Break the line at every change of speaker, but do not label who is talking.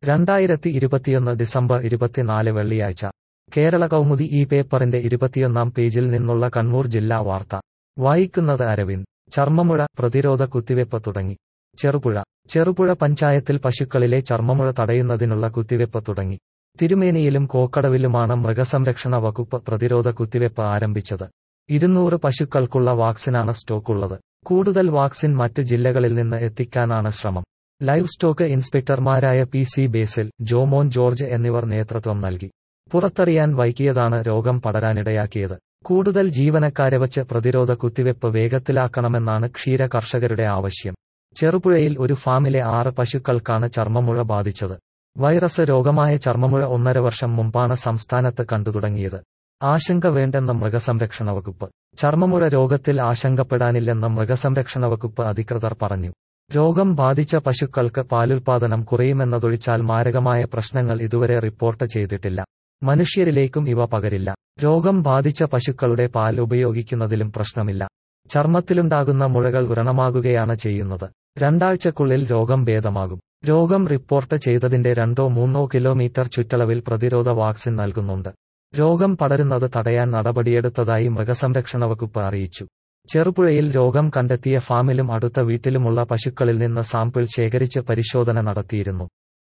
രണ്ടായിരത്തി ഇരുപത്തിയൊന്ന് ഡിസംബർ ഇരുപത്തിനാല് വെള്ളിയാഴ്ച കേരള കൗമുദി ഈ പേപ്പറിന്റെ ഇരുപത്തിയൊന്നാം പേജിൽ നിന്നുള്ള കണ്ണൂർ ജില്ലാ വാർത്ത വായിക്കുന്നത് അരവിന്ദ് ചർമ്മമുഴ പ്രതിരോധ കുത്തിവെപ്പ് തുടങ്ങി ചെറുപുഴ ചെറുപുഴ പഞ്ചായത്തിൽ പശുക്കളിലെ ചർമ്മമുഴ തടയുന്നതിനുള്ള കുത്തിവെപ്പ് തുടങ്ങി തിരുമേനിയിലും കോക്കടവിലുമാണ് മൃഗസംരക്ഷണ വകുപ്പ് പ്രതിരോധ കുത്തിവെപ്പ് ആരംഭിച്ചത് ഇരുന്നൂറ് പശുക്കൾക്കുള്ള വാക്സിനാണ് സ്റ്റോക്കുള്ളത് കൂടുതൽ വാക്സിൻ മറ്റ് ജില്ലകളിൽ നിന്ന് എത്തിക്കാനാണ് ശ്രമം ലൈവ് സ്റ്റോക്ക് ഇൻസ്പെക്ടർമാരായ P C Basil Jomon George എന്നിവർ നേതൃത്വം നൽകി പുറത്തറിയാൻ വൈകിയതാണ് രോഗം പടരാനിടയാക്കിയത് കൂടുതൽ ജീവനക്കാരെ വച്ച് പ്രതിരോധ കുത്തിവെപ്പ് വേഗത്തിലാക്കണമെന്നാണ് ക്ഷീര കർഷകരുടെ ആവശ്യം ചെറുപുഴയിൽ ഒരു ഫാമിലെ ആറ് പശുക്കൾക്കാണ് ചർമ്മമുഴ ബാധിച്ചത് വൈറസ് രോഗമായ ചർമ്മമുഴ ഒന്നര വർഷം മുമ്പാണ് സംസ്ഥാനത്ത് കണ്ടുതുടങ്ങിയത് ആശങ്ക വേണ്ടെന്ന് മൃഗസംരക്ഷണ വകുപ്പ് ചർമ്മമുഴ രോഗത്തിൽ ആശങ്കപ്പെടാനില്ലെന്ന് മൃഗസംരക്ഷണ വകുപ്പ് അധികൃതർ പറഞ്ഞു രോഗം ബാധിച്ച പശുക്കൾക്ക് പാലുൽപാദനം കുറയുമെന്നതൊഴിച്ചാൽ മാരകമായ പ്രശ്നങ്ങൾ ഇതുവരെ റിപ്പോർട്ട് ചെയ്തിട്ടില്ല മനുഷ്യരിലേക്കും ഇവ പകരില്ല രോഗം ബാധിച്ച പശുക്കളുടെ പാൽ ഉപയോഗിക്കുന്നതിലും പ്രശ്നമില്ല ചർമ്മത്തിലുണ്ടാകുന്ന മുഴകൾ വ്രണമാകുകയാണ് ചെയ്യുന്നത് രണ്ടാഴ്ചക്കുള്ളിൽ രോഗം ഭേദമാകും രോഗം റിപ്പോർട്ട് ചെയ്തതിന്റെ രണ്ടോ മൂന്നോ കിലോമീറ്റർ ചുറ്റളവിൽ പ്രതിരോധ വാക്സിൻ നൽകുന്നുണ്ട് രോഗം പടരുന്നത് തടയാൻ നടപടിയെടുത്തതായി മൃഗസംരക്ഷണ വകുപ്പ് അറിയിച്ചു ചെറുപുഴയിൽ രോഗം കണ്ടെത്തിയ ഫാമിലും അടുത്ത വീട്ടിലുമുള്ള പശുക്കളിൽ നിന്ന് സാമ്പിൾ ശേഖരിച്ച് പരിശോധന നടത്തിയിരുന്നു